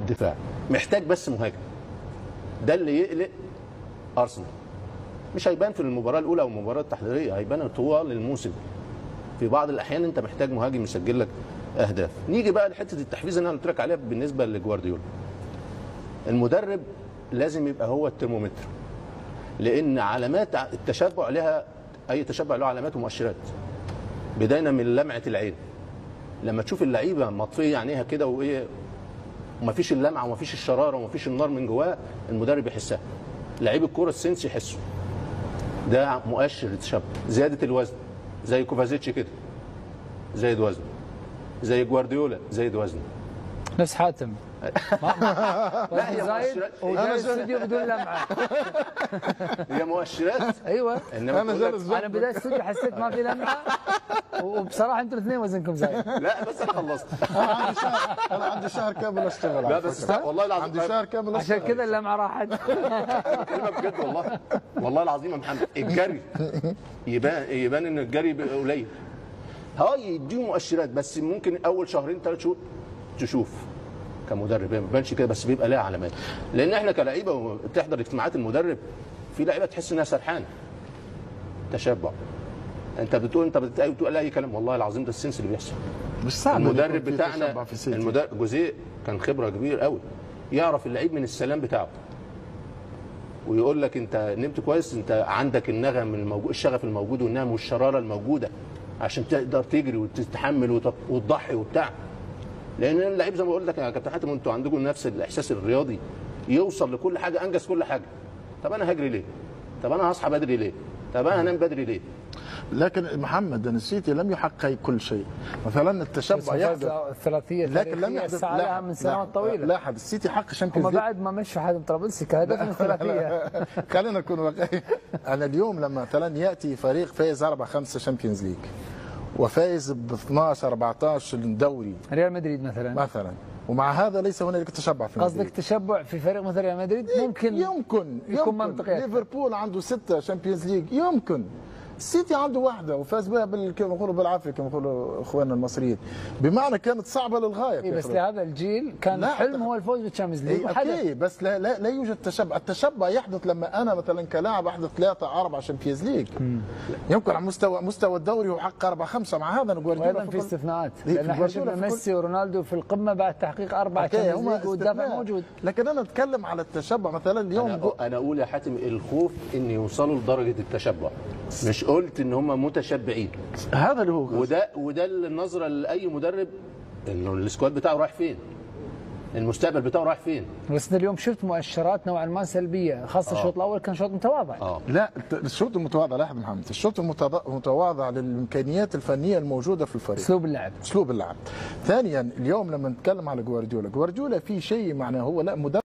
الدفاع محتاج بس مهاجم ده اللي يقلق ارسنال مش هيبان في المباراه الاولى او المباراه التحضيريه هيبان طوال الموسم في بعض الاحيان انت محتاج مهاجم يسجل لك اهداف نيجي بقى لحته التحفيز اللي انا قلت لك عليها بالنسبه لجوارديولا المدرب لازم يبقى هو الترمومتر لان علامات التشبع لها اي تشبع له علامات ومؤشرات بدايه من لمعه العين لما تشوف اللعيبه مطفيه عينيها كده وايه ومفيش اللمعه ومفيش الشراره ومفيش النار من جواه المدرب يحسها لعيب الكوره السنس يحسه ده مؤشر التشبع زياده الوزن زي كوفازيتش كده زايد وزنه زي جوارديولا زايد وزنه نفس حاتم ما ما لا، هي زايد مؤشرات. وجاي الاستوديو بدون لمعه هي مؤشرات ايوه انما انا تقول لك- جالس انا بدايه الاستوديو حسيت ما في لمعه وبصراحه انتوا الاثنين وزنكم زايد لا بس انا خلصت انا عندي شهر انا عندي شهر كامل اشتغل لا على بس فكرة. استنى، والله العظيم عندي شهر كامل عشان اشتغل كذا اللمعه راحت بكلمك بجد والله والله العظيم يا محمد الجري يبان يبان ان الجري بقى قليل اه يديه مؤشرات بس ممكن اول شهرين ثلاث شهور تشوف كمدرب هي ما بيبانش كده بس بيبقى لها علامات لان احنا كلعيبه وبتحضر اجتماعات المدرب في لعيبه تحس انها سرحانه تشبع انت بتقول انت بتقول اي كلام والله العظيم ده السنس اللي بيحصل مش صعب إن المدرب يكون في بتاعنا تشبع في السيتي. المدرب جوزيه كان خبره كبير قوي يعرف اللعيب من السلام بتاعه ويقول لك انت نمت كويس انت عندك النغم الموجود الشغف الموجود والنهم والشراره الموجوده عشان تقدر تجري وتتحمل وت- وتضحي وبتاع لان اللعيب زي ما بقول لك يا كابتن حاتم انتوا عندكم نفس الاحساس الرياضي يوصل لكل حاجه انجز كل حاجه طب انا هجري ليه؟ طب انا هصحى بدري ليه؟ طب انا هنام بدري ليه؟ لكن محمد السيتي لم يحقق كل شيء مثلا التشبع يحدث الثلاثيه لكن لم يحدث يحدث لها من سنوات طويله لاحظ السيتي حقق هم شامبيونز ليج بعد ما مشوا حاتم طرابلسي كهدف من الثلاثيه خلينا نكون واقعي انا اليوم لما مثلا ياتي فريق فايز 4 5 شامبيونز ليج وفايز ب 12 14 دوري ريال مدريد مثلا مثلا ومع هذا ليس هنالك تشبع في قصدك مدريد. تشبع في فريق مثل ريال مدريد ممكن يمكن يكون يمكن. منطقي أكثر. ليفربول عنده ستة شامبيونز ليج يمكن السيتي عنده واحدة وفاز بها بال... كما يقولوا بالعافية كما يقولوا اخواننا المصريين بمعنى كانت صعبة للغاية إيه بس كيف- لهذا الجيل كان لا، حلم أعتقد- هو الفوز بالتشامبيونز ليج إيه وحدث اوكي بس لا لا لا يوجد تشبع، التشبع يحدث لما انا مثلا كلاعب احدث ثلاثة أربعة شامبيونز ليج يمكن على مستوى مستوى الدوري وحقق أربعة خمسة مع هذا نقول وايضا في استثناءات إيه، لان في احنا جوارديولا شفنا في كل- ميسي ورونالدو في القمه بعد تحقيق اربع اوكي تشامبيونز هم ليج والدافع استثناء. موجود لكن انا اتكلم على التشبع مثلا اليوم انا انا اقول يا حاتم الخوف ان يوصلوا لدرجه التشبع مش قلت ان هم متشبعين هذا اللي هو وده وده النظره لاي مدرب انه السكواد بتاعه رايح فين المستقبل بتاعه رايح فين بس أنا اليوم شفت مؤشرات نوعا ما سلبيه خاصه الشوط الاول كان شوط متواضع اه لا الت- الشوط المتواضع لاحظ محمد الشوط المتض- المتواضع للامكانيات الفنيه الموجوده في الفريق اسلوب اللعب اسلوب اللعب ثانيا اليوم لما نتكلم على جوارديولا جوارديولا في شيء معناه هو لا مدرب